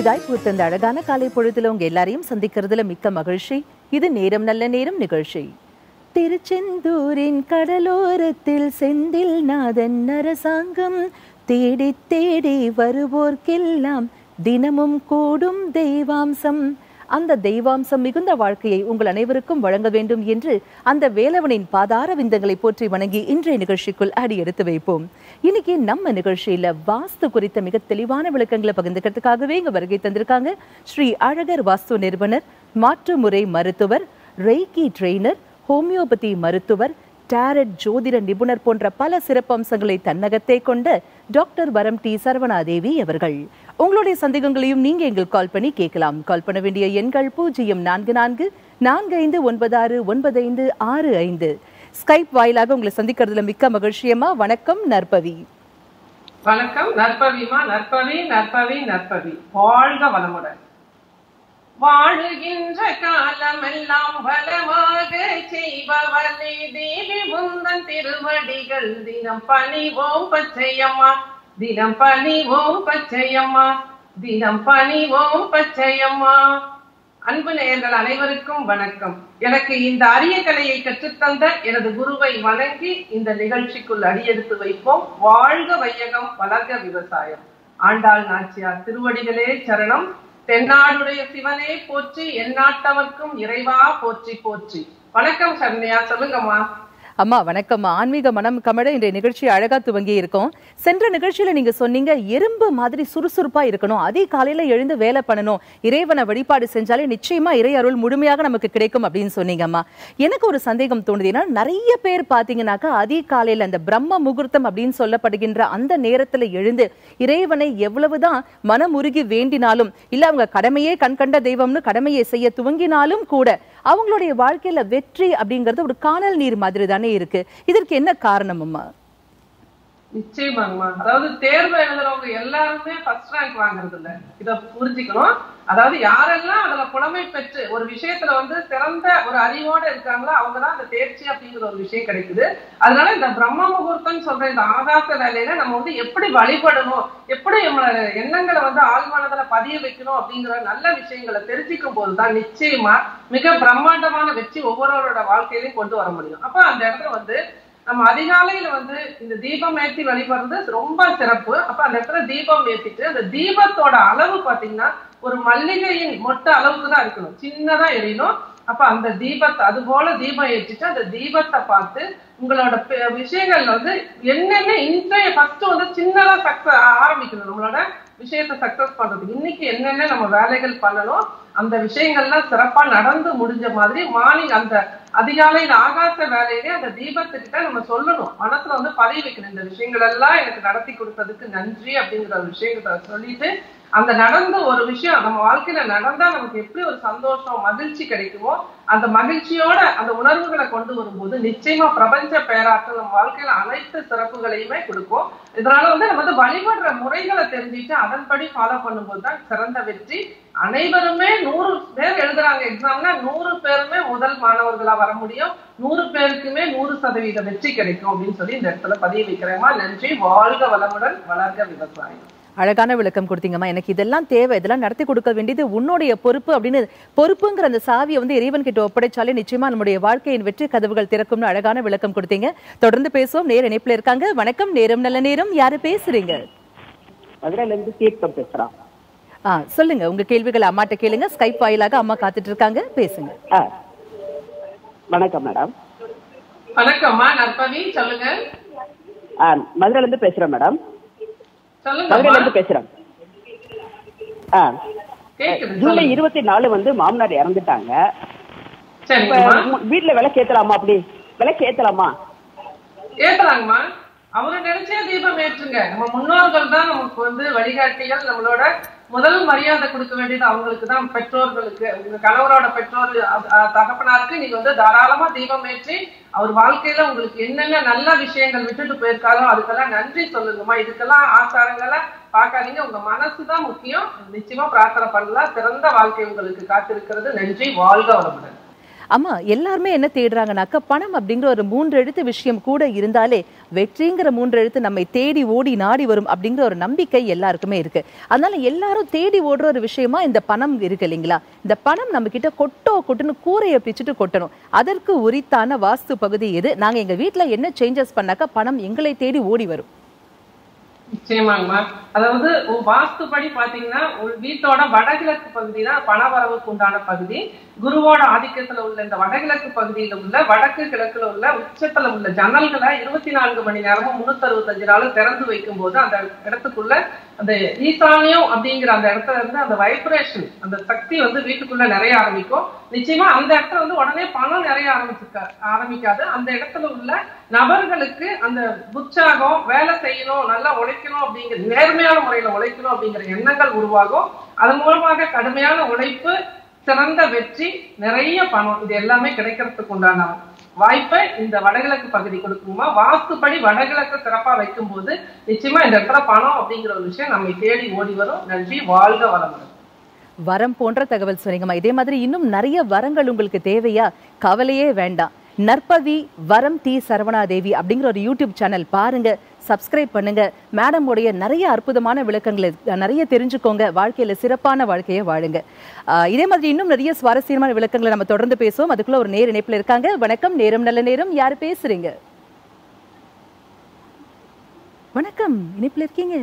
புதிதாய் பூத்த இந்த அழகான காலை பொழுதுல உங்க எல்லாரையும் சந்திக்கிறதுல மிக்க மகிழ்ச்சி இது நேரம் நல்ல நேரம் நிகழ்ச்சி திருச்செந்தூரின் கடலோரத்தில் செந்தில் நாதன் அரசாங்கம் தேடி தேடி வருவோர்க்கெல்லாம் தினமும் கூடும் தெய்வாம்சம் அந்த தெய்வாம்சம் மிகுந்த வாழ்க்கையை உங்கள் அனைவருக்கும் வழங்க வேண்டும் என்று அந்த வேலவனின் பாதார விந்தங்களை போற்றி வணங்கி இன்றைய நிகழ்ச்சிக்குள் அடி எடுத்து வைப்போம் இன்னைக்கு நம்ம நிகழ்ச்சியில வாஸ்து குறித்த மிக தெளிவான விளக்கங்களை பகிர்ந்துக்கிறதுக்காகவே இங்க வருகை தந்திருக்காங்க ஸ்ரீ அழகர் வாஸ்து நிறுவனர் மாற்று முறை மருத்துவர் ரெய்கி ட்ரெய்னர் ஹோமியோபதி மருத்துவர் டேரட் ஜோதிட நிபுணர் போன்ற பல சிறப்பம்சங்களை தன்னகத்தே கொண்ட டாக்டர் வரம் டி சரவணாதேவி அவர்கள் உங்களுடைய சந்தேகங்களையும் நீங்க எங்களுக்கு கால் பண்ணி கேட்கலாம் கால் பண்ண வேண்டிய எண்கள் பூஜ்ஜியம் நான்கு நான்கு நான்கு ஐந்து ஒன்பது ஆறு ஒன்பது ஐந்து ஆறு ஐந்து ஸ்கைப் வாயிலாக உங்களை சந்திக்கிறதுல மிக்க மகிழ்ச்சியமா வணக்கம் நற்பவி வணக்கம் நற்பவிமா நற்பவி நற்பவி நற்பவி வாழ்க வளமுடன் வாழுகின்ற காலமெல்லாம் வளமாக செய்பவனே தேவி முந்தன் திருவடிகள் தினம் பணிவோம் பச்சையம்மா தினம் பணிவோம் பச்சையம்மா தினம் பணிவோம் பச்சையம்மா அன்பு நேயர்கள் அனைவருக்கும் வணக்கம் எனக்கு இந்த அரிய கலையை கற்றுத்தந்த எனது குருவை வணங்கி இந்த நிகழ்ச்சிக்குள் அடியெடுத்து வைப்போம் வாழ்க வையகம் வளர்க விவசாயம் ஆண்டாள் நாச்சியார் திருவடிகளே சரணம் தென்னாடுடைய சிவனே போற்றி எந்நாட்டவர்க்கும் இறைவா போற்றி போற்றி வணக்கம் சரண்யா சொல்லுங்கம்மா அம்மா வணக்கம்மா ஆன்மீக மனம் கமட இன்றைய நிகழ்ச்சி அழகா துவங்கி இருக்கோம் சென்ற நிகழ்ச்சியில நீங்க சொன்னீங்க எறும்பு மாதிரி சுறுசுறுப்பா இருக்கணும் அதே காலையில எழுந்து வேலை பண்ணணும் இறைவனை வழிபாடு செஞ்சாலே நிச்சயமா இறை அருள் முழுமையாக நமக்கு கிடைக்கும் அப்படின்னு சொன்னீங்கம்மா எனக்கு ஒரு சந்தேகம் தோணுது ஏன்னா நிறைய பேர் பாத்தீங்கன்னாக்கா அதே காலையில அந்த பிரம்ம முகூர்த்தம் அப்படின்னு சொல்லப்படுகின்ற அந்த நேரத்துல எழுந்து இறைவனை எவ்வளவுதான் மனம் உருகி வேண்டினாலும் இல்ல அவங்க கடமையே கண்கண்ட தெய்வம்னு கடமையை செய்ய துவங்கினாலும் கூட அவங்களுடைய வாழ்க்கையில வெற்றி அப்படிங்கிறது ஒரு காணல் நீர் மாதிரி தானே இருக்கு இதற்கு என்ன காரணம் அம்மா நிச்சயமாங்கம்மா அதாவது தேர்வு எழுதுறவங்க எல்லாருமே ஃபர்ஸ்ட் ரேங்க் வாங்குறது இல்ல இத புரிஞ்சுக்கணும் அதாவது யாரெல்லாம் அதுல புலமை பெற்று ஒரு விஷயத்துல வந்து சிறந்த ஒரு அறிவோட இருக்காங்களோ அவங்கதான் அந்த தேர்ச்சி அப்படிங்கிற ஒரு விஷயம் கிடைக்குது அதனால இந்த பிரம்ம முகூர்த்தம் சொல்ற இந்த ஆகாச வேலையில நம்ம வந்து எப்படி வழிபடணும் எப்படி நம்மளோட எண்ணங்களை வந்து ஆழ்மனதுல பதிய வைக்கணும் அப்படிங்கிற நல்ல விஷயங்களை தெரிஞ்சுக்கும் போதுதான் நிச்சயமா மிக பிரம்மாண்டமான வெற்றி ஒவ்வொருவரோட வாழ்க்கையிலையும் கொண்டு வர முடியும் அப்ப அந்த இடத்துல வந்து நம்ம அதிகாலையில வந்து இந்த தீபம் ஏற்றி வழிபடுறது ரொம்ப சிறப்பு அப்ப அந்த இடத்துல தீபம் ஏத்திட்டு அந்த தீபத்தோட அளவு பாத்தீங்கன்னா ஒரு மல்லிகையின் மொட்டை அளவுக்கு தான் இருக்கணும் சின்னதா எரியணும் அப்ப அந்த தீபத்தை அது போல தீபம் ஏற்றிட்டு அந்த தீபத்தை பார்த்து உங்களோட பே- விஷயங்கள்ல வந்து என்னென்ன இன்றைய ஃபர்ஸ்ட் வந்து சின்னதா சக்சஸ் ஆரம்பிக்கணும் நம்மளோட விஷயத்தை சக்சஸ் பண்றதுக்கு இன்னைக்கு என்னென்ன நம்ம வேலைகள் பண்ணணும் அந்த விஷயங்கள்லாம் சிறப்பா நடந்து முடிஞ்ச மாதிரி மார்னிங் அந்த அதிகாலையில் ஆகாச வேலையிலே அந்த தீபத்துக்கிட்ட நம்ம சொல்லணும் மனசுல வந்து பதிய வைக்கணும் இந்த விஷயங்கள் எல்லாம் எனக்கு நடத்தி கொடுத்ததுக்கு நன்றி அப்படிங்கிற ஒரு விஷயத்தை சொல்லிட்டு அந்த நடந்த ஒரு விஷயம் நம்ம வாழ்க்கையில நடந்தா நமக்கு எப்படி ஒரு சந்தோஷம் மகிழ்ச்சி கிடைக்குமோ அந்த மகிழ்ச்சியோட அந்த உணர்வுகளை கொண்டு வரும்போது நிச்சயமா பிரபஞ்ச பேராற்றல் நம்ம வாழ்க்கையில அனைத்து சிறப்புகளையுமே கொடுக்கும் இதனால வந்து நம்ம வந்து வழிபடுற முறைகளை தெரிஞ்சுட்டு அதன்படி ஃபாலோ பண்ணும்போது தான் சிறந்த வெற்றி அனைவருமே நூறு பேர் எழுதுறாங்க எக்ஸாம்னா நூறு பேருமே முதல் மாணவர்களா வர முடியும் நூறு பேருக்குமே நூறு சதவீத வெற்றி கிடைக்கும் அப்படின்னு சொல்லி இந்த இடத்துல பதிவு வைக்கிறேம்மா நன்றி வாழ்க வளமுடன் வளர்க விவசாயம் அழகான விளக்கம் கொடுத்தீங்கம்மா எனக்கு இதெல்லாம் தேவை இதெல்லாம் நடத்தி கொடுக்க வேண்டியது உன்னுடைய பொறுப்பு அப்படின்னு பொறுப்புங்கிற அந்த சாவியை வந்து இறைவன் கிட்ட ஒப்படைச்சாலே நிச்சயமா நம்முடைய வாழ்க்கையின் வெற்றி கதவுகள் திறக்கும்னு அழகான விளக்கம் கொடுத்தீங்க தொடர்ந்து பேசுவோம் நேர இணைப்புல இருக்காங்க வணக்கம் நேரம் நல்ல நேரம் யாரு பேசுறீங்க மதுரையில இருந்து தீர்த்தம் பேசுறான் ஆ சொல்லுங்க உங்க கேள்விகளை அம்மாட்ட கேளுங்க ஸ்கைப் வாயிலாக அம்மா காத்துட்டு இருக்காங்க பேசுங்க ஆ. வணக்கம் மேடம் வணக்கம்மா நற்பவி சொல்லுங்க ஆ, மதுரையில இருந்து பேசுறேன் மேடம் சொல்லுங்க மதுரையில இருந்து பேசுறேன் ஆ, கேக்குது ஜூலை சொல்லுங்க. இருபத்தி நாலு வந்து மாமனார் இறந்துட்டாங்க இப்ப சரிங்கம்மா உங்க வீட்டுல விளக்கு ஏத்தலாமா அப்படி விளக்கு ஏத்தலாமா ஏத்தலாங்கம்மா அவரு நினைச்சே தீபம் ஏற்றுங்க நம்ம முன்னோர்கள் தான் நமக்கு வந்து வழிகாட்டிகள் நம்மளோட முதல் மரியாதை கொடுக்க வேண்டியது அவங்களுக்கு தான் பெற்றோர்களுக்கு உங்க கணவரோட பெற்றோர் அ- அ- தகப்பனாருக்கு நீங்க வந்து தாராளமா தீபம் ஏற்றி அவர் வாழ்க்கையில உங்களுக்கு என்னென்ன நல்ல விஷயங்கள் விட்டுட்டு போயிருக்காரோ அதுக்கெல்லாம் நன்றி சொல்லுங்கம்மா இதுக்கெல்லாம் ஆசாரங்களை பார்க்காதீங்க உங்க மனசு தான் முக்கியம் நிச்சயமா பிரார்த்தனை பண்ணலாம் சிறந்த வாழ்க்கை உங்களுக்கு காத்திருக்கிறது நன்றி வாழ்க வளமுடன் அம்மா எல்லாருமே என்ன தேடுறாங்கனாக்கா பணம் அப்படிங்கிற ஒரு மூன்று எழுத்து விஷயம் கூட இருந்தாலே வெற்றிங்கிற மூன்று எழுத்து நம்மை தேடி ஓடி நாடி வரும் அப்படிங்கிற ஒரு நம்பிக்கை எல்லாருக்குமே இருக்கு அதனால எல்லாரும் தேடி ஓடுற ஒரு விஷயமா இந்த பணம் இருக்கு இல்லைங்களா இந்த பணம் நம்ம கிட்ட கொட்டோ கொட்டுன்னு கூரையை பிச்சுட்டு கொட்டணும் அதற்கு உரித்தான வாஸ்து பகுதி எது நாங்க எங்க வீட்ல என்ன சேஞ்சஸ் பண்ணாக்கா பணம் எங்களை தேடி ஓடி வரும் நிச்சயமாங்கம்மா அதாவது உன் வாஸ்துப்படி பாத்தீங்கன்னா உன் வீட்டோட வடகிழக்கு பகுதி தான் பணவரவுக்கு உண்டான பகுதி குருவோட ஆதிக்கத்துல உள்ள இந்த வடகிழக்கு பகுதியில உள்ள வடக்கு கிழக்குல உள்ள உச்சத்துல உள்ள ஜன்னல்களை இருபத்தி நான்கு மணி நேரமும் முன்னூத்தி அறுபத்தஞ்சு நாளும் திறந்து வைக்கும் போது அந்த இடத்துக்குள்ள அந்த ஈசானியம் அப்படிங்கிற அந்த இடத்துல இருந்து அந்த வைப்ரேஷன் அந்த சக்தி வந்து வீட்டுக்குள்ள நிறைய ஆரம்பிக்கும் நிச்சயமா அந்த இடத்துல வந்து உடனே பணம் நிறைய ஆரம்பிச்சுக்க ஆரம்பிக்காது அந்த இடத்துல உள்ள நபர்களுக்கு அந்த உற்சாகம் வேலை செய்யணும் நல்லா உழைக்கணும் அப்படிங்கிற நேர்மையான முறையில உழைக்கணும் அப்படிங்கிற எண்ணங்கள் உருவாகும் அதன் மூலமாக கடுமையான உழைப்பு சிறந்த வெற்றி நிறைய பணம் இது எல்லாமே கிடைக்கிறதுக்கு உண்டான வாய்ப்பை இந்த வடகிழக்கு பகுதி கொடுக்குமா வாஸ்துப்படி வடகிழக்கு சிறப்பா வைக்கும் போது நிச்சயமா இந்த இடத்துல பணம் அப்படிங்கிற ஒரு விஷயம் நம்மை தேடி ஓடி வரும் நன்றி வாழ்க வளமுடன் வரம் போன்ற தகவல் சொன்னீங்கம்மா இதே மாதிரி இன்னும் நிறைய வரங்கள் உங்களுக்கு தேவையா கவலையே வேண்டாம் நற்பவி வரம் டி சரவணாதேவி அப்படிங்கிற ஒரு யூடியூப் சேனல் பாருங்க சப்ஸ்கிரைப் பண்ணுங்க மேடம் உடைய நிறைய அற்புதமான விளக்கங்களை நிறைய தெரிஞ்சுக்கோங்க வாழ்க்கையில சிறப்பான வாழ்க்கையை வாழுங்க ஆஹ் இதே மாதிரி இன்னும் நிறைய சுவாரஸ்யமான விளக்கங்களை நம்ம தொடர்ந்து பேசுவோம் அதுக்குள்ள ஒரு நேர் இணைப்புல இருக்காங்க வணக்கம் நேரம் நல்ல நேரம் யார் பேசுறீங்க வணக்கம் இணைப்புல இருக்கீங்க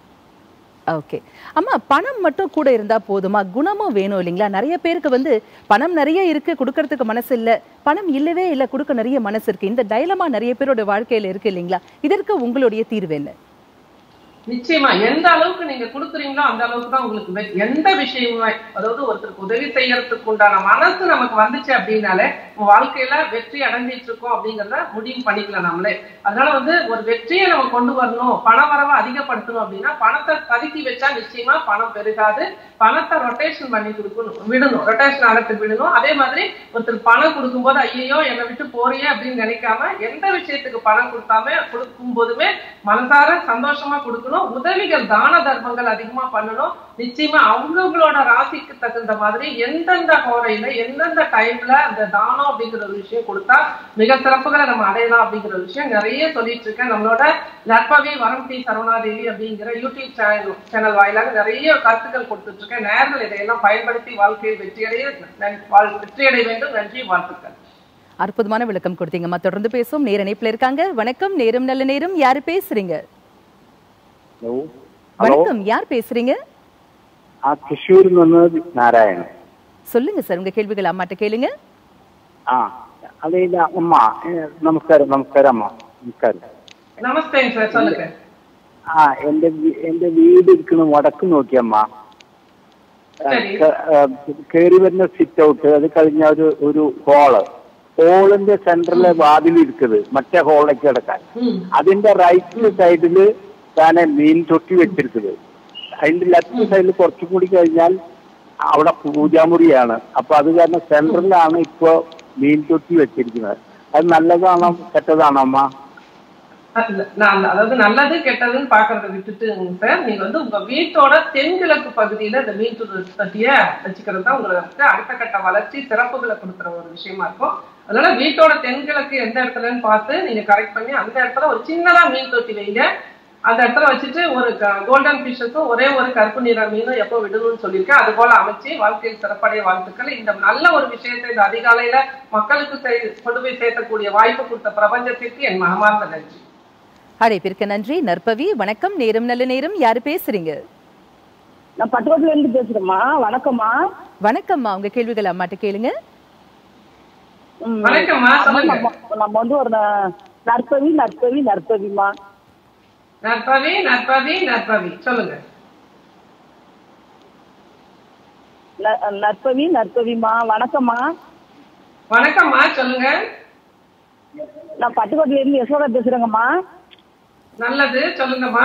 ஓகே அம்மா பணம் மட்டும் கூட இருந்தா போதுமா குணமும் வேணும் இல்லைங்களா நிறைய பேருக்கு வந்து பணம் நிறைய இருக்கு கொடுக்கறதுக்கு மனசு இல்ல பணம் இல்லவே இல்ல கொடுக்க நிறைய மனசு இருக்கு இந்த டைலமா நிறைய பேரோட வாழ்க்கையில இருக்கு இல்லைங்களா இதற்கு உங்களுடைய தீர்வு என்ன நிச்சயமா எந்த அளவுக்கு நீங்க கொடுக்குறீங்களோ அந்த அளவுக்கு தான் உங்களுக்கு வெ- எந்த விஷயமுமே அதாவது ஒருத்தருக்கு உதவி செய்யறதுக்கு உண்டான மனசு நமக்கு வந்துச்சு அப்படின்னாலே உங்க வாழ்க்கையில வெற்றி அடைஞ்சிட்டு இருக்கோம் அப்படிங்கறத முடிவு பண்ணிக்கலாம் நம்மளே அதனால வந்து ஒரு வெற்றியை நம்ம கொண்டு வரணும் பண வரவை அதிகப்படுத்தணும் அப்படின்னா பணத்தை பதுக்கி வச்சா நிச்சயமா பணம் பெருகாது பணத்தை ரொட்டேஷன் பண்ணி கொடுக்கணும் விடணும் ரொட்டேஷன் ஆகிறதுக்கு விடணும் அதே மாதிரி ஒருத்தர் பணம் கொடுக்கும்போது ஐயோ என்னை விட்டு போறியே அப்படின்னு நினைக்காம எந்த விஷயத்துக்கு பணம் கொடுத்தாம கொடுக்கும் போதுமே மனசார சந்தோஷமா கொடுக்கணும் உதவிகள் தான தர்மங்கள் அதிகமா பண்ணணும் நிச்சயமா அவங்கவுங்களோட ராசிக்கு தகுந்த மாதிரி எந்தெந்த கோரையில எந்தெந்த டைம்ல அந்த தானம் அப்படிங்கிற ஒரு விஷயம் கொடுத்தா மிக சிறப்புகளை நம்ம அடையலாம் அப்படிங்கிற ஒரு விஷயம் நிறைய சொல்லிட்டு இருக்கேன் நம்மளோட நற்பவி வரம் டி சரவணாதேவி அப்படிங்கிற யூடியூப் சேனல் சேனல் வாயிலாக நிறைய கருத்துக்கள் கொடுத்துட்டு இருக்கேன் நேர்கள் இதையெல்லாம் பயன்படுத்தி வாழ்க்கையில் வெற்றியடைய நன்- வாழ்- வெற்றியடைய வேண்டும் நன்றி வாழ்த்துக்கள் அற்புதமான விளக்கம் கொடுத்தீங்கம்மா தொடர்ந்து பேசுவோம் நேர இணைப்புல இருக்காங்க வணக்கம் நேரம் நல்ல நேரம் யாரு பேசுறீங்க ഹലോ ഹലോ வணக்கம் யார் பேசுறீங்க ആ തൃശ്ശൂരിൽ നിന്ന് നാരായണൻ சொல்லுங்க சார் உங்க கேள்விகள் அம்மாட்ட கேளுங்க ആ അതെ ഇത് അമ്മ ഏ, നമസ്കാരം നമസ്കാരം അമ്മ നമസ്കാരം நமஸ்தேங்க சார் சொல்லுங்க ആ എന്റെ വീ- എന്റെ വീട് ഇരിക്കുന്ന വടക്ക് നോക്കിയമ്മ ശരി. കയറി വരുന്ന സിറ്റ് ഔട്ട് അത് കഴിഞ്ഞ ഒരു ഒരു ഹോള് ഹോളിന്റെ സെന്ററിലെ വാതിലിരിക്കുന്നത് മറ്റേ ഹോളിലേക്ക് കിടക്കാൻ ம் അതിന്റെ റൈറ്റ് സൈഡില് താനെ മീൻ തൊട്ടി വെച്ചിരിക്കുന്നത് അതിന്റെ ലെഫ്റ്റ് സൈഡിൽ കുറച്ചും കൂടി കഴിഞ്ഞാൽ അവിടെ പൂജാമുറിയാണ് അപ്പൊ അത് കാരണം സെന്ററിലാണ് ഇപ്പോ മീൻ തൊട്ടി വെച്ചിരിക്കുന്നത് അത് നല്ലതാണോ കെട്ടതാണോ അമ്മ அல்ல, நான் அதாவது நல்லது கெட்டதுன்னு பாக்குறத விட்டுட்டுங்க சார் நீங்க வந்து உங்க வீட்டோட தென்கிழக்கு பகுதியில இந்த மீன் துரு தட்டிய வச்சுக்கிறது தான் உங்களுக்கு அடுத்த கட்ட வளர்ச்சி சிறப்புகளை கொடுக்குற ஒரு விஷயமா இருக்கும் அதனால வீட்டோட தென்கிழக்கு எந்த இடத்துலன்னு பார்த்து நீங்க கரெக்ட் பண்ணி அந்த இடத்துல ஒரு சின்னதா மீன் தொட்டி வைங்க அந்த இடத்துல வச்சுட்டு ஒரு கோல்டன் ஃபிஷஸும் ஒரே ஒரு கருப்பு நிற மீனும் எப்போ விடணும்னு சொல்லியிருக்கேன் அது போல அமைச்சு வாழ்க்கையில் சிறப்படைய வாழ்த்துக்கள் இந்த நல்ல ஒரு விஷயத்தை இந்த அதிகாலையில மக்களுக்கு செய்- கொண்டு போய் சேர்க்கக்கூடிய வாய்ப்பு கொடுத்த பிரபஞ்சத்திற்கு என் மனமார்ந்த நன்றி அழைப்பிற்கு நன்றி நற்பவி வணக்கம் நேரம் நல்ல நேரம் யாரு பேசுறீங்க நான் பட்டுக்கோட்டையில இருந்து பேசுறேம்மா வணக்கம்மா வணக்கம்மா உங்க கேள்விகள் அம்மாட்ட கேளுங்க ம். வணக்கம்மா அம்மா, சொல்லுங்க நம்ம நம்ம வந்து ஒரு ந- நற்பவி நற்பவி நற்பவிமா நற்பவி நற்பவி நற்பவி சொல்லுங்க ந- நற்பவி நற்பவிமா வணக்கம்மா வணக்கம்மா சொல்லுங்க நான் பட்டுக்கோட்டையில இருந்து யசோதா பேசுறேங்கம்மா நல்லது சொல்லுங்கம்மா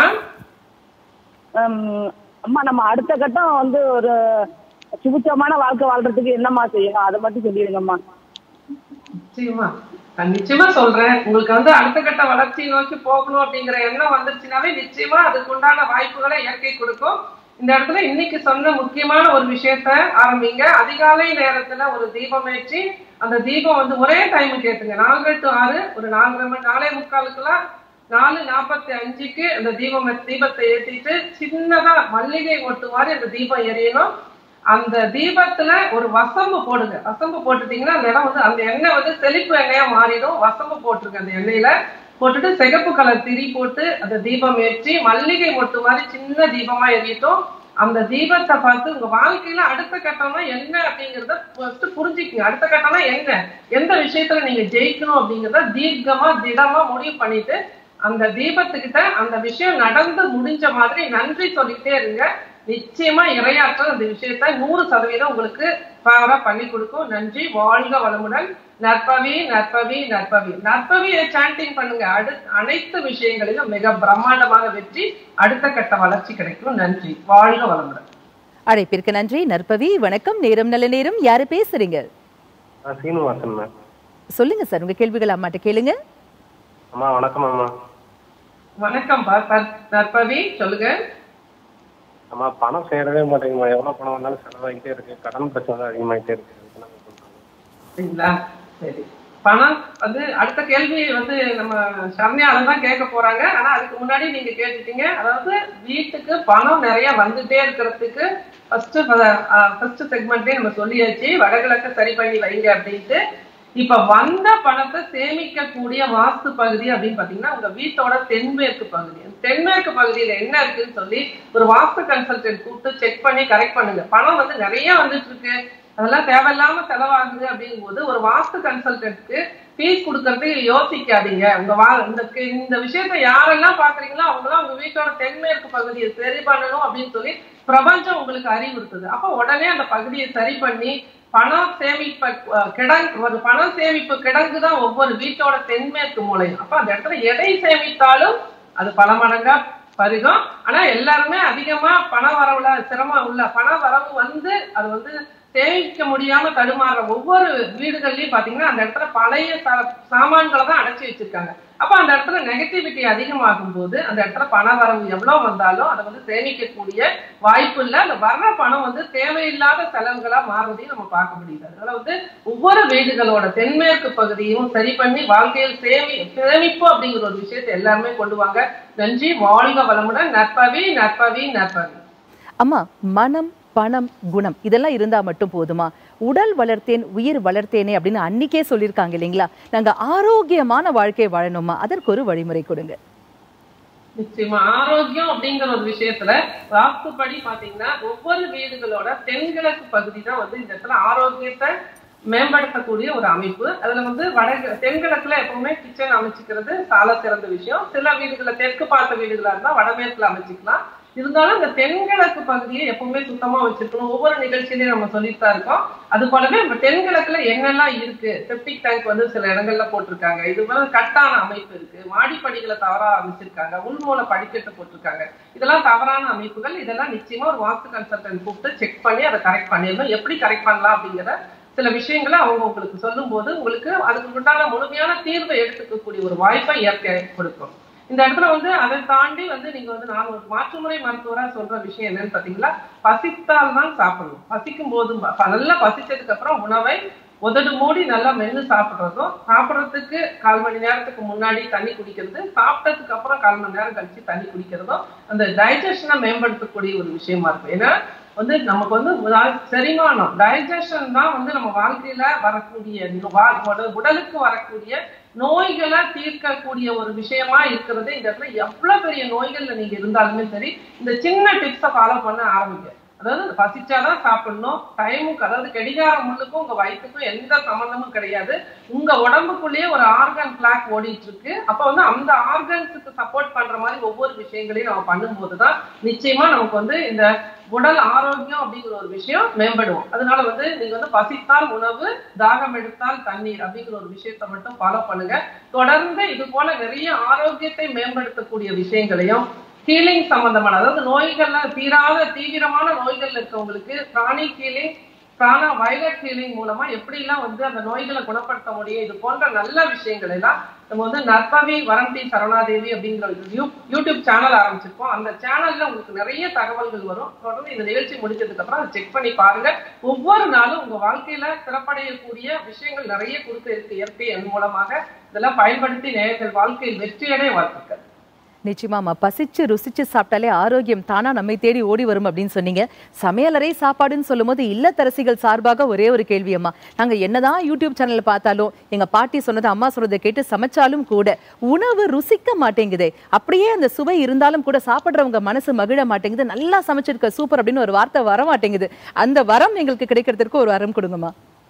ம், அம்மா நம்ம அடுத்த கட்டம் வந்து ஒரு சுபிச்சமான வாழ்க்கை வாழ்றதுக்கு என்னம்மா செய்யணும் அதை மட்டும் சொல்லிடுங்கம்மா நிச்சயமா நான் நிச்சயமா சொல்றேன் உங்களுக்கு வந்து அடுத்த கட்ட வளர்ச்சி நோக்கி போகணும் அப்படிங்கிற எண்ணம் வந்துருச்சுனாவே நிச்சயமா அதுக்கு உண்டான வாய்ப்புகளை இயற்கை கொடுக்கும் இந்த இடத்துல இன்னைக்கு சொன்ன முக்கியமான ஒரு விஷயத்த ஆரம்பிங்க அதிகாலை நேரத்துல ஒரு தீபம் ஏற்றி அந்த தீபம் வந்து ஒரே டைமுக்கு ஏத்துங்க நாலரை டு ஆறு ஒரு நாலரை மணி நாலே முக்காலுக்குலாம் நாலு நாற்பத்தி அஞ்சுக்கு அந்த தீபம் தீபத்தை ஏத்திட்டு சின்னதா மல்லிகை ஒட்டு மாதிரி அந்த தீபம் எரியணும் அந்த தீபத்துல ஒரு வசம்பு போடுங்க வசம்பு போட்டுட்டீங்கன்னா அந்த இடம் வந்து அந்த எண்ணெய் வந்து செழிப்பு எண்ணெயா மாறிடும் வசம்பு போட்டுருங்க அந்த எண்ணெயில போட்டுட்டு சிகப்பு கலர் திரி போட்டு அந்த தீபம் ஏற்றி மல்லிகை மொட்டு மாதிரி சின்ன தீபமா எரியட்டும் அந்த தீபத்தை பார்த்து உங்க வாழ்க்கையில அடுத்த கட்டம்னா என்ன அப்படிங்கறத ஃபர்ஸ்ட் புரிஞ்சுக்குங்க அடுத்த கட்டம்னா என்ன எந்த விஷயத்துல நீங்க ஜெயிக்கணும் அப்படிங்கறத தீர்க்கமா திடமா முடிவு பண்ணிட்டு அந்த தீபத்துக்கிட்ட அந்த விஷயம் நடந்து முடிஞ்ச மாதிரி நன்றி சொல்லிட்டே இருங்க நிச்சயமா இரையாற்றல் அந்த விஷயத்த நூறு சதவீதம் உங்களுக்கு ஃபேவரா பண்ணி கொடுக்கும் நன்றி வாழ்க வளமுடன் நற்பவி நற்பவி நற்பவி நற்பவியை சாண்டிங் பண்ணுங்க அடு அனைத்து விஷயங்களிலும் மிக பிரம்மாண்டமான வெற்றி அடுத்த கட்ட வளர்ச்சி கிடைக்கும் நன்றி வாழ்க வளமுடன் அழைப்பிற்கு நன்றி நற்பவி வணக்கம் நேரம் நல்ல நேரம் யாரு பேசுறீங்க ஆ சீனிவாசன் மேம் சொல்லுங்க சார் உங்க கேள்விகள் அம்மாட்ட கேளுங்க அம்மா வணக்கம் அம்மா வணக்கம் பா நற்- நற்பவி சொல்லுங்க அம்மா பணம் சேரவே மாட்டேங்குமா எவ்வளவு பணம் வந்தாலும் செலவாகிட்டே இருக்கு கடன் பிரச்சனை தான் அதிகமாயிட்டே இருக்கு அதுக்கு என்ன பண்றது? சரிங்களா சரி பணம் வந்து அடுத்த கேள்வி வந்து நம்ம சரண்யால தான் கேட்க போறாங்க ஆனா அதுக்கு முன்னாடி நீங்க கேட்டுட்டீங்க அதாவது வீட்டுக்கு பணம் நிறைய வந்துட்டே இருக்கிறதுக்கு ஃபர்ஸ்ட் ஃபர்ஸ்ட் செக்மெண்ட்டே நம்ம சொல்லியாச்சு வடகிழக்க சரி பண்ணி வைங்க அப்படின்ட்டு இப்ப வந்த பணத்தை சேமிக்கக்கூடிய வாஸ்து பகுதி அப்படின்னு பாத்தீங்கன்னா உங்க வீட்டோட தென்மேற்கு பகுதி தென்மேற்கு பகுதியில என்ன இருக்குன்னு சொல்லி ஒரு வாஸ்து கன்சல்டன்ட் கூப்பிட்டு செக் பண்ணி கரெக்ட் பண்ணுங்க பணம் வந்து நிறைய வந்துட்டு இருக்கு அதெல்லாம் தேவையில்லாம செலவாகுது அப்படிங்கும்போது ஒரு வாஸ்து கன்சல்டன்ட்க்கு ஃபீஸ் கொடுக்கறதுக்கு யோசிக்காதீங்க உங்க வா இந்த இந்த விஷயத்த யாரெல்லாம் பாக்குறீங்களோ அவங்களாம் உங்க வீட்டோட தென்மேற்கு பகுதியை சரி பண்ணணும் அப்படின்னு சொல்லி பிரபஞ்சம் உங்களுக்கு அறிவுறுத்துது அப்ப உடனே அந்த பகுதியை சரி பண்ணி பணம் சேமிப்ப அஹ், கிடங்கு ஒரு பணம் சேமிப்பு கிடங்கு தான் ஒவ்வொரு வீட்டோட தென்மேற்கு மூலையும் அப்ப அந்த இடத்துல எடை சேமித்தாலும் அது பல மடங்கா பருகும் ஆனா எல்லாருமே அதிகமா பண வரவுல சிரமம் உள்ள பண வரவு வந்து அது வந்து சேமிக்க முடியாம தடுமாறுற ஒவ்வொரு வீடுகள்லயும் பாத்தீங்கன்னா அந்த இடத்துல பழைய ச- சாமான்களை தான் அடைச்சி வச்சிருக்காங்க அப்ப அந்த இடத்துல நெகட்டிவிட்டி அதிகமாகும் போது அந்த இடத்துல பண வரவு எவ்வளவு வந்தாலும் அதை வந்து சேமிக்கக்கூடிய வாய்ப்பு இல்ல அந்த வர்ற பணம் வந்து தேவையில்லாத செலவுகளா மாறுறதையும் நம்ம பார்க்க முடியுது அதனால வந்து ஒவ்வொரு வீடுகளோட தென்மேற்கு பகுதியும் சரி பண்ணி வாழ்க்கையில் சேமி சேமிப்பு அப்படிங்கிற ஒரு விஷயத்தை எல்லாருமே கொண்டு வாங்க நன்றி வாழ்க வளமுடன் நற்பவி நற்பவி நற்பவி அம்மா மனம் பணம் குணம் இதெல்லாம் இருந்தா மட்டும் போதுமா உடல் வளர்த்தேன் உயிர் வளர்த்தேனே அப்படின்னு அன்னைக்கே சொல்லியிருக்காங்க இல்லைங்களா நாங்க ஆரோக்கியமான வாழ்க்கை வாழணுமா அதற்கு ஒரு வழிமுறை கொடுங்க நிச்சயமா ஆரோக்கியம் அப்படிங்கிற ஒரு விஷயத்துல வாஸ்துப்படி பாத்தீங்கன்னா ஒவ்வொரு வீடுகளோட தென்கிழக்கு பகுதி தான் வந்து இந்த இடத்துல ஆரோக்கியத்தை மேம்படுத்தக்கூடிய ஒரு அமைப்பு அதுல வந்து வட தென்கிழக்குல எப்பவுமே கிச்சன் அமைச்சுக்கிறது சால சிறந்த விஷயம் சில வீடுகளை தெற்கு பார்த்த வீடுகளா இருந்தா வடமேற்குல அமைச்சுக்கலாம் இருந்தாலும் இந்த தென்கிழக்கு பகுதியை எப்பவுமே சுத்தமா வச்சிருக்கணும் ஒவ்வொரு நிகழ்ச்சியிலையும் நம்ம சொல்லிட்டு தான் இருக்கோம் அது போலவே நம்ம தென்கிழக்குல என்னெல்லாம் இருக்கு செப்டிக் டேங்க் வந்து சில இடங்கள்ல போட்டிருக்காங்க இது வந்து கட்டான அமைப்பு இருக்கு மாடிப்படிகளை தவறா அமைச்சிருக்காங்க உள்மூல படிக்கட்டு போட்டிருக்காங்க இதெல்லாம் தவறான அமைப்புகள் இதெல்லாம் நிச்சயமா ஒரு வாஸ்து கன்சல்டன்ட் கூப்பிட்டு செக் பண்ணி அதை கரெக்ட் பண்ணிடணும் எப்படி கரெக்ட் பண்ணலாம் அப்படிங்கிற சில விஷயங்களை அவங்க உங்களுக்கு சொல்லும் போது உங்களுக்கு அதுக்கு உண்டான முழுமையான தீர்வை எடுத்துக்கக்கூடிய ஒரு வாய்ப்பை இயற்கை கொடுக்கும் இந்த இடத்துல வந்து அதை தாண்டி வந்து நீங்க வந்து நான் ஒரு மாற்றுமுறை மருத்துவரா சொல்ற விஷயம் என்னன்னு பாத்தீங்களா பசித்தால் தான் சாப்பிடணும் பசிக்கும் போதும் ப- நல்லா பசிச்சதுக்கு அப்புறம் உணவை உதடு மூடி நல்லா மென்னு சாப்பிடுறதும் சாப்பிடுறதுக்கு கால் மணி நேரத்துக்கு முன்னாடி தண்ணி குடிக்கிறது சாப்பிட்டதுக்கு அப்புறம் கால் மணி நேரம் கழிச்சு தண்ணி குடிக்கிறதும் அந்த டைஜஷனை மேம்படுத்தக்கூடிய ஒரு விஷயமா இருக்கும் ஏன்னா வந்து நமக்கு வந்து உதா- செரிமானம் டைஜஷன் தான் வந்து நம்ம வாழ்க்கையில வரக்கூடிய நோ- வா- உட- உடலுக்கு வரக்கூடிய நோய்களை தீர்க்கக்கூடிய ஒரு விஷயமா இருக்கிறது இந்த இடத்துல எவ்வளவு பெரிய நோய்கள்ல நீங்க இருந்தாலுமே சரி இந்த சின்ன டிப்ஸை ஃபாலோ பண்ண ஆரம்பிங்க அதாவது பசிச்சாதான் சாப்பிடணும் டைமுக்கு அதாவது கடிகாரம் முள்ளுக்கும் உங்க வயிற்றுக்கும் எந்த சம்பந்தமும் கிடையாது உங்க உடம்புக்குள்ளேயே ஒரு ஆர்கன் பிளாக் ஓடிட்டு இருக்கு அப்ப வந்து அந்த ஆர்கன்ஸுக்கு சப்போர்ட் பண்ற மாதிரி ஒவ்வொரு விஷயங்களையும் நம்ம பண்ணும்போது தான் நிச்சயமா நமக்கு வந்து இந்த உடல் ஆரோக்கியம் அப்படிங்கிற ஒரு விஷயம் மேம்படும் அதனால வந்து நீங்க வந்து பசித்தால் உணவு தாகம் எடுத்தால் தண்ணீர் அப்படிங்கிற ஒரு விஷயத்தை மட்டும் ஃபாலோ பண்ணுங்க தொடர்ந்து இது போல நிறைய ஆரோக்கியத்தை மேம்படுத்தக்கூடிய விஷயங்களையும் ஹீலிங் சம்பந்தமான அதாவது நோய்கள்ல தீராத தீவிரமான நோய்கள் இருக்கவங்களுக்கு பிராணி ஹீலிங் பிராணா வயலட் ஹீலிங் மூலமா எப்படி எல்லாம் வந்து அந்த நோய்களை குணப்படுத்த முடியும் இது போன்ற நல்ல விஷயங்கள் எல்லாம் நம்ம வந்து நற்பவி வரந்தி சரணாதேவி அப்படிங்கிற ஒரு யூ- யூடியூப் சேனல் ஆரம்பிச்சிருக்கோம் அந்த சேனல்ல உங்களுக்கு நிறைய தகவல்கள் வரும் தொடர்ந்து இந்த நிகழ்ச்சி முடிச்சதுக்கு அப்புறம் அதை செக் பண்ணி பாருங்க ஒவ்வொரு நாளும் உங்க வாழ்க்கையில சிறப்படையக்கூடிய விஷயங்கள் நிறைய கொடுக்க இருக்கு இயற்கை என் மூலமாக இதெல்லாம் பயன்படுத்தி நேயர்கள் வாழ்க்கையில் வெற்றியடைய வாழ்த்துக்கள் நிச்சயமாமா பசிச்சு ருசிச்சு சாப்பிட்டாலே ஆரோக்கியம் தானா நம்மை தேடி ஓடி வரும் அப்படின்னு சொன்னீங்க சமையலறை சாப்பாடுன்னு சொல்லும்போது இல்லத்தரசிகள் சார்பாக ஒரே ஒரு கேள்வி அம்மா நாங்க என்னதான் யூடியூப் சேனல்ல பார்த்தாலும் எங்க பாட்டி சொன்னது அம்மா சொன்னதை கேட்டு சமைச்சாலும் கூட உணவு ருசிக்க மாட்டேங்குதே அப்படியே அந்த சுவை இருந்தாலும் கூட சாப்பிடுறவங்க மனசு மகிழ மாட்டேங்குது நல்லா சமைச்சிருக்க சூப்பர் அப்படின்னு ஒரு வார்த்தை வர மாட்டேங்குது அந்த வரம் எங்களுக்கு கிடைக்கிறதுக்கு ஒரு வரம் கொடுங்கம்மா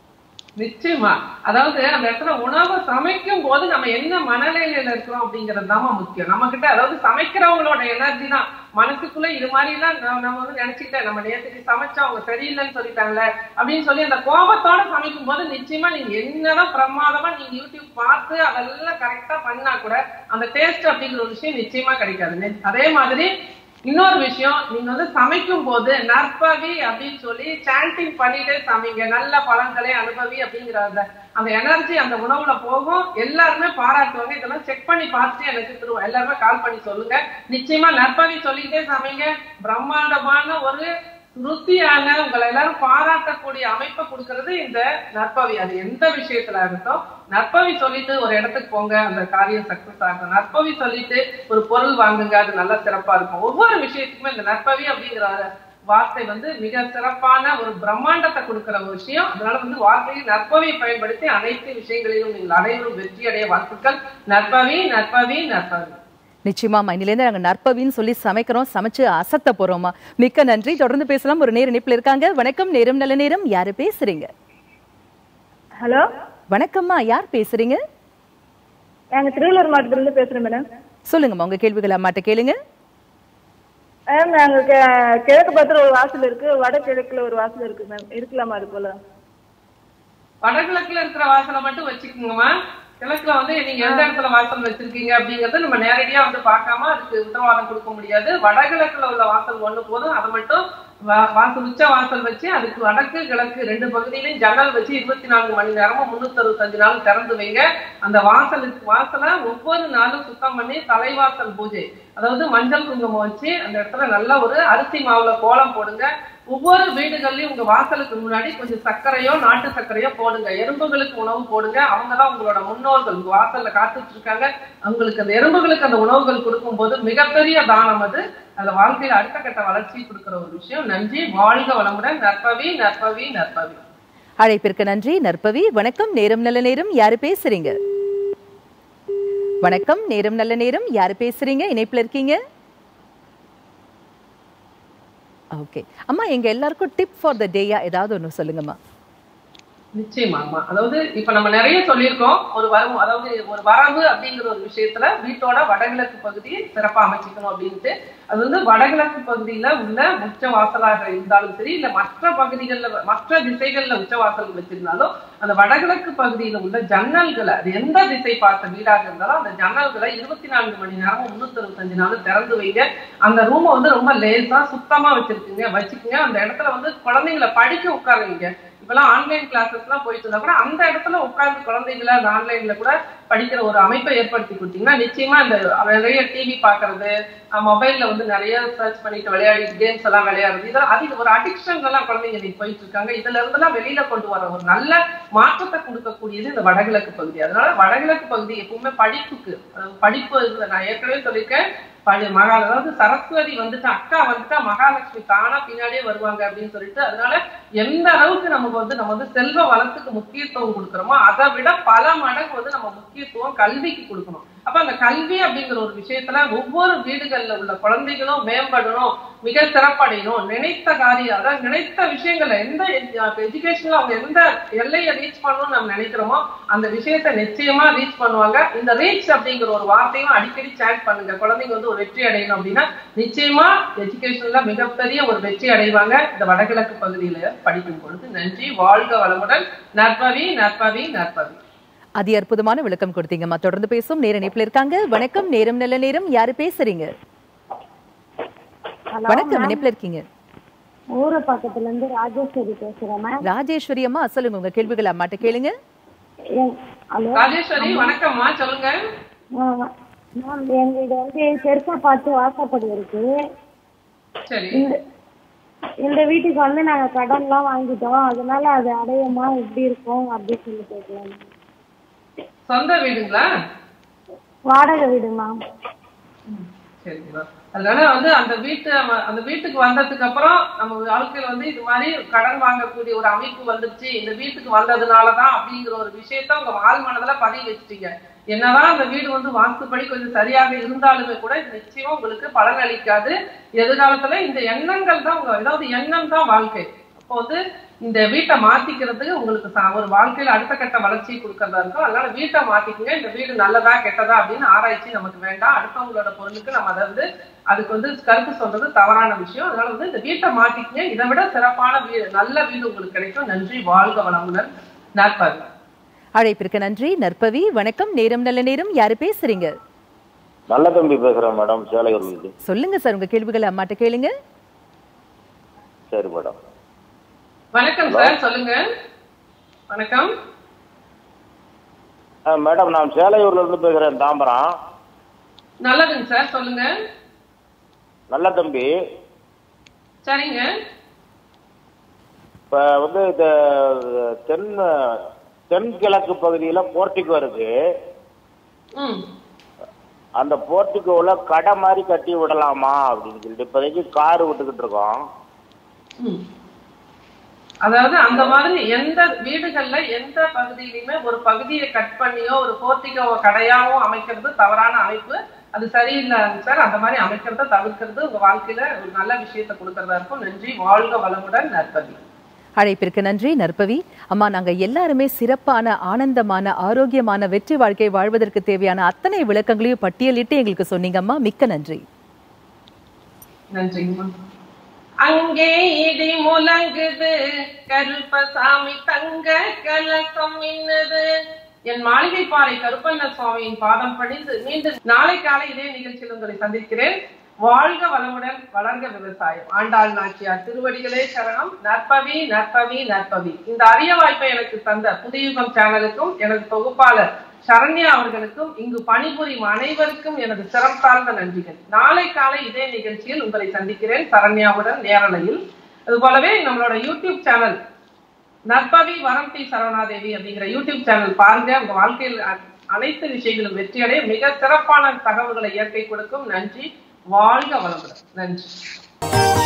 நிச்சயமா அதாவது அந்த இடத்துல உணவை சமைக்கும் போது நம்ம என்ன மனநிலையில இருக்கிறோம் அப்படிங்கிறது தான் முக்கியம் நம்ம கிட்ட அதாவது சமைக்கிறவங்களோட எனர்ஜி தான் மனசுக்குள்ள இது மாதிரி எல்லாம் நம்ம நம்ம வந்து நினைச்சுக்கிட்டேன் நம்ம நேற்றுக்கு சமைச்சா அவங்க சரியில்லைன்னு சொல்லிட்டாங்களே அப்படின்னு சொல்லி அந்த கோபத்தோட சமைக்கும் போது நிச்சயமா நீங்க என்னதான் பிரமாதமா நீங்க யூடியூப் பார்த்து அதெல்லாம் கரெக்டா பண்ணா கூட அந்த டேஸ்ட் அப்படிங்கிற ஒரு விஷயம் நிச்சயமா கிடைக்காது அதே மாதிரி இன்னொரு விஷயம் நீங்க வந்து சமைக்கும் போது நற்பவி அப்படின்னு சொல்லி சாண்டிங் பண்ணிட்டே சமைங்க நல்ல பலன்களை அனுபவி அப்படிங்கிற அந்த அந்த எனர்ஜி அந்த உணவுல போகும் எல்லாருமே பாராட்டுவாங்க இதெல்லாம் செக் பண்ணி பார்த்துட்டு எனக்கு திரும்ப எல்லாருமே கால் பண்ணி சொல்லுங்க நிச்சயமா நற்பவி சொல்லிட்டே சமைங்க பிரம்மாண்டமான ஒரு ருசியான உங்களை எல்லாரும் பாராட்டக்கூடிய அமைப்பை கொடுக்கறது இந்த நற்பவி அது எந்த விஷயத்துல இருக்கட்டும் நற்பவி சொல்லிட்டு ஒரு இடத்துக்கு போங்க அந்த காரியம் சக்சஸ் ஆகும் நற்பவி சொல்லிட்டு ஒரு பொருள் வாங்குங்க அது நல்லா சிறப்பா இருக்கும் ஒவ்வொரு விஷயத்துக்குமே இந்த நற்பவி அப்படிங்கிற வார்த்தை வந்து மிக சிறப்பான ஒரு பிரம்மாண்டத்தை கொடுக்கிற ஒரு விஷயம் அதனால வந்து வார்த்தையை நற்பவியை பயன்படுத்தி அனைத்து விஷயங்களிலும் நீங்கள் அனைவரும் வெற்றி அடைய வாழ்த்துக்கள் நற்பவி நற்பவி நற்பவி நிச்சயமாமா இன்னிலேருந்து நாங்க நற்பவின்னு சொல்லி சமைக்கிறோம் சமைச்சு அசத்த போறோமா மிக்க நன்றி தொடர்ந்து பேசலாம் ஒரு நேர இணைப்புல இருக்காங்க வணக்கம் நேரம் நல்ல நேரம் யாரு பேசுறீங்க ஹலோ வணக்கம்மா யார் பேசுறீங்க நாங்க திருவள்ளூர் மாவட்டத்துல இருந்து பேசுறேன் மேடம் சொல்லுங்கம்மா உங்க கேள்விகளை அம்மாட்ட கேளுங்க மேம் நாங்க கி- கிழக்கு பக்கத்துல ஒரு வாசல் இருக்கு வட கிழக்குல ஒரு வாசல் இருக்கு மேம் இருக்கலாமா அது போல வடகிழக்குல இருக்கிற வாசலை மட்டும் வச்சுக்கோங்கம்மா கிழக்குல வந்து நீங்க எந்த இடத்துல வாசல் வச்சிருக்கீங்க அப்படிங்கறது நம்ம நேரடியா வந்து பார்க்காம அதுக்கு உத்தரவாதம் கொடுக்க முடியாது வடகிழக்குல உள்ள வாசல் ஒண்ணு போதும் அதை மட்டும் வா- வாசல் உச்ச வாசல் வச்சு அதுக்கு வடக்கு கிழக்கு ரெண்டு பகுதியிலையும் ஜன்னல் வச்சு இருபத்தி நான்கு மணி நேரமும் முன்னூத்தி அறுபத்தஞ்சு நாள் திறந்து வைங்க அந்த வாசலுக்கு வாசலை ஒவ்வொரு நாளும் சுத்தம் பண்ணி தலைவாசல் பூஜை அதாவது மஞ்சள் குங்குமம் வச்சு அந்த இடத்துல நல்ல ஒரு அரிசி மாவுல கோலம் போடுங்க ஒவ்வொரு வீடுகள்லயும் உங்க வாசலுக்கு முன்னாடி கொஞ்சம் சர்க்கரையோ நாட்டு சர்க்கரையோ போடுங்க எறும்புகளுக்கு உணவு போடுங்க அவங்கதான் உங்களோட முன்னோர்கள் உங்க வாசல்ல காத்துட்டு இருக்காங்க அவங்களுக்கு அந்த எறும்புகளுக்கு அந்த உணவுகள் கொடுக்கும்போது மிகப்பெரிய தானம் அது அந்த வாழ்க்கையில அடுத்த கட்ட வளர்ச்சி கொடுக்கிற ஒரு விஷயம் நன்றி வாழ்க வளமுடன் நற்பவி நற்பவி நற்பவி அழைப்பிற்கு நன்றி நற்பவி வணக்கம் நேரம் நல்ல நேரம் யாரு பேசுறீங்க வணக்கம் நேரம் நல்ல நேரம் யாரு பேசுறீங்க இணைப்புல இருக்கீங்க ஓகே அம்மா எங்க எல்லாருக்கும் டிப் ஃபார் த டேயா ஏதாவது ஒண்ணு சொல்லுங்கம்மா நிச்சயமாமா அதாவது இப்ப நம்ம நிறைய சொல்லியிருக்கோம் ஒரு வரவு அதாவது ஒரு வரவு அப்படிங்கிற ஒரு விஷயத்துல வீட்டோட வடகிழக்கு பகுதியை சிறப்பா அமைச்சிக்கணும் அப்படின்ட்டு அது வந்து வடகிழக்கு பகுதியில உள்ள உச்ச வாசலாக இருந்தாலும் சரி இல்ல மற்ற பகுதிகள்ல மற்ற திசைகள்ல உச்ச வாசல் வச்சிருந்தாலும் அந்த வடகிழக்கு பகுதியில உள்ள ஜன்னல்களை அது எந்த திசை பார்த்த வீடாக இருந்தாலும் அந்த ஜன்னல்களை இருபத்தி நான்கு மணி நேரமும் முன்னூத்தி அறுபத்தஞ்சு நாள் திறந்து வைங்க அந்த ரூமை வந்து ரொம்ப லேசா சுத்தமா வச்சிருக்குங்க வச்சுக்கோங்க அந்த இடத்துல வந்து குழந்தைங்களை படிக்க உட்கார வைங்க இப்பெல்லாம் ஆன்லைன் கிளாஸஸ் எல்லாம் போயிட்டு இருந்தா கூட அந்த இடத்துல உட்கார்ந்து குழந்தைகளை அந்த ஆன்லைன்ல கூட படிக்கிற ஒரு அமைப்பை ஏற்படுத்தி கொடுத்தீங்கன்னா நிச்சயமா இந்த நிறைய டிவி பாக்குறது மொபைல்ல வந்து நிறைய சர்ச் பண்ணிட்டு விளையாடி கேம்ஸ் எல்லாம் விளையாடுறது இதெல்லாம் அதிக ஒரு அடிக்ஷன் எல்லாம் குழந்தைங்க இன்னைக்கு போயிட்டு இருக்காங்க இதுல இருந்தெல்லாம் வெளியில கொண்டு வர ஒரு நல்ல மாற்றத்தை கொடுக்கக்கூடியது இந்த வடகிழக்கு பகுதி அதனால வடகிழக்கு பகுதி எப்பவுமே படிப்புக்கு அதாவது படிப்பு இதுல நான் ஏற்கனவே சொல்லியிருக்கேன் பழைய மகா அதாவது சரஸ்வதி வந்துட்டு அக்கா வந்துட்டா மகாலட்சுமி தானா பின்னாடியே வருவாங்க அப்படின்னு சொல்லிட்டு அதனால எந்த அளவுக்கு நமக்கு வந்து நம்ம வந்து செல்வ வளத்துக்கு முக்கியத்துவம் கொடுக்குறோமோ அதை விட பல மடங்கு வந்து நம்ம முக்கியத்துவம் கல்விக்கு கொடுக்கணும் அப்ப அந்த கல்வி அப்படிங்கிற ஒரு விஷயத்துல ஒவ்வொரு வீடுகள்ல உள்ள குழந்தைகளும் மேம்படணும் மிக சிறப்படையணும் நினைத்த காரியம் அதாவது நினைத்த விஷயங்களை எந்த எஜுகேஷன்ல அவங்க எந்த எல்லையை ரீச் பண்ணணும்னு நம்ம நினைக்கிறோமோ அந்த விஷயத்த நிச்சயமா ரீச் பண்ணுவாங்க இந்த ரீச் அப்படிங்கிற ஒரு வார்த்தையும் அடிக்கடி சேட் பண்ணுங்க குழந்தைங்க வந்து ஒரு வெற்றி அடையணும் அப்படின்னா நிச்சயமா எஜுகேஷன்ல மிகப்பெரிய ஒரு வெற்றி அடைவாங்க இந்த வடகிழக்கு பகுதியில படிக்கும் பொழுது நன்றி வாழ்க வளமுடன் நற்பவி நற்பவி நற்பவி அதி அற்புதமான விளக்கம் கொடுத்தீங்கம்மா தொடர்ந்து பேசும் நேர இணைப்புல இருக்காங்க வணக்கம் நேரம் நல்ல நேரம் யாரு பேசுறீங்க வணக்கம் இணைப்புல இருக்கீங்க ஊர பக்கத்துல இருந்து ராஜேஸ்வரி பேசுறேன் மேம் ராஜேஸ்வரி அம்மா சொல்லுங்க உங்க கேள்விகள் அம்மாட்ட கேளுங்க என்- ஹலோ ராஜேஸ்வரி வணக்கம்மா சொல்லுங்க மேம் எங்க இது வந்து பெருசா பார்த்து வாசப்படி இருக்கு சரி இந்த இந்த வீட்டுக்கு வந்து நாங்க கடன்லாம் வாங்கிட்டோம் அதனால அது அடையுமா எப்படி இருக்கும் அப்படின்னு சொல்லி கேட்கலாம் சொந்த வீடுங்களா வாடகை வீடு மேம் சரிங்களா அதனால வந்து அந்த வீட்டு அந்த வீட்டுக்கு வந்ததுக்கு அப்புறம் நம்ம வாழ்க்கையில வந்து இது மாதிரி கடன் வாங்கக்கூடிய ஒரு அமைப்பு வந்துருச்சு இந்த வீட்டுக்கு வந்ததுனாலதான் அப்படிங்கிற ஒரு விஷயத்த உங்க வாழ் மனதுல பதிவு வச்சுட்டீங்க என்னதான் அந்த வீடு வந்து வாஸ்துப்படி கொஞ்சம் சரியாக இருந்தாலுமே கூட இது நிச்சயம் உங்களுக்கு பலன் அளிக்காது எதிர்காலத்துல இந்த எண்ணங்கள் தான் உங்க அதாவது எண்ணம் தான் வாழ்க்கை அப்போ வந்து இந்த வீட்டை மாத்திக்கிறதுக்கு உங்களுக்கு ச- ஒரு வாழ்க்கையில அடுத்த கட்ட வளர்ச்சி கொடுக்கறதா இருக்கும் அதனால வீட்டை மாத்திக்கங்க இந்த வீடு நல்லதா கெட்டதா அப்படின்னு ஆராய்ச்சி நமக்கு வேண்டாம் அடுத்தவங்களோட பொருளுக்கு நம்ம அதை வந்து அதுக்கு வந்து கருத்து சொல்றது தவறான விஷயம் அதனால வந்து இந்த வீட்டை மாத்திக்கங்க இதை விட சிறப்பான வீடு நல்ல வீடு உங்களுக்கு கிடைக்கும் நன்றி வாழ்க வளமுடன் நற்பது அழைப்பிற்கு நன்றி நற்பவி வணக்கம் நேரம் நல்ல நேரம் யாரு பேசுறீங்க நல்ல தம்பி பேசுறேன் மேடம் சேலையூர்லேருந்து சொல்லுங்க சார் உங்க கேள்விகள் அம்மாட்ட கேளுங்க சரி மேடம் வணக்கம் சார் சொல்லுங்க வணக்கம் ஆ, மேடம் நான் சேலையூர்ல இருந்து பேசுறேன் தாம்பரம் நல்லதுங்க சார் சொல்லுங்க நல்ல தம்பி சரிங்க இப்ப வந்து இந்த தென் தென்கிழக்கு பகுதியில போர்ட்டிகோ இருக்கு ம் அந்த போர்ட்டிகோல கடை மாதிரி கட்டி விடலாமா அப்படின்னு சொல்லிட்டு இப்போதைக்கு கார் விட்டுக்கிட்டு இருக்கோம் ம். அதாவது அந்த மாதிரி எந்த வீடுகள்ல எந்த பகுதியிலுமே ஒரு பகுதியை கட் பண்ணியோ ஒரு போர்த்திகோ கடையாவோ அமைக்கிறது தவறான அமைப்பு அது சரியில்லைங்க சார் அந்த மாதிரி அமைக்கிறத தவிர்க்கிறது உங்க வாழ்க்கையில ஒரு நல்ல விஷயத்தை கொடுக்கறதா இருக்கும் நன்றி வாழ்க வளமுடன் நற்பதி அழைப்பிற்கு நன்றி நற்பவி அம்மா நாங்க எல்லாருமே சிறப்பான ஆனந்தமான ஆரோக்கியமான வெற்றி வாழ்க்கை வாழ்வதற்கு தேவையான அத்தனை விளக்கங்களையும் பட்டியலிட்டு எங்களுக்கு சொன்னீங்கம்மா மிக்க நன்றி நன்றிங்கம்மா அங்கே இடி முழங்குது கருப்பசாமி தங்க கலக்கம் மின்னுது என் மாளிகை பாறை கருப்பண்ண சுவாமியின் பாதம் பணிந்து மீண்டும் நாளை காலை இதே நிகழ்ச்சியில் உங்களை சந்திக்கிறேன் வாழ்க வளமுடன் வளர்க விவசாயம் ஆண்டாள் நாச்சியார் திருவடிகளே சரணம் நற்பவி நற்பவி நற்பவி இந்த அரிய வாய்ப்பை எனக்கு தந்த புதியுகம் சேனலுக்கும் எனது தொகுப்பாளர் சரண்யா அவர்களுக்கும் இங்கு பணிபுரியும் அனைவருக்கும் எனது சிரம் சார்ந்த நன்றிகள் நாளை காலை இதே நிகழ்ச்சியில் உங்களை சந்திக்கிறேன் சரண்யாவுடன் நேரலையில் அது போலவே நம்மளோட யூடியூப் சேனல் நற்பவி வரம் டி சரவணாதேவி அப்படிங்கிற யூடியூப் சேனல் பாருங்க உங்க வாழ்க்கையில் அ- அனைத்து விஷயங்களும் வெற்றியடைய மிக சிறப்பான தகவல்களை இயற்கை கொடுக்கும் நன்றி வாழ்க வளமுடன் நன்றி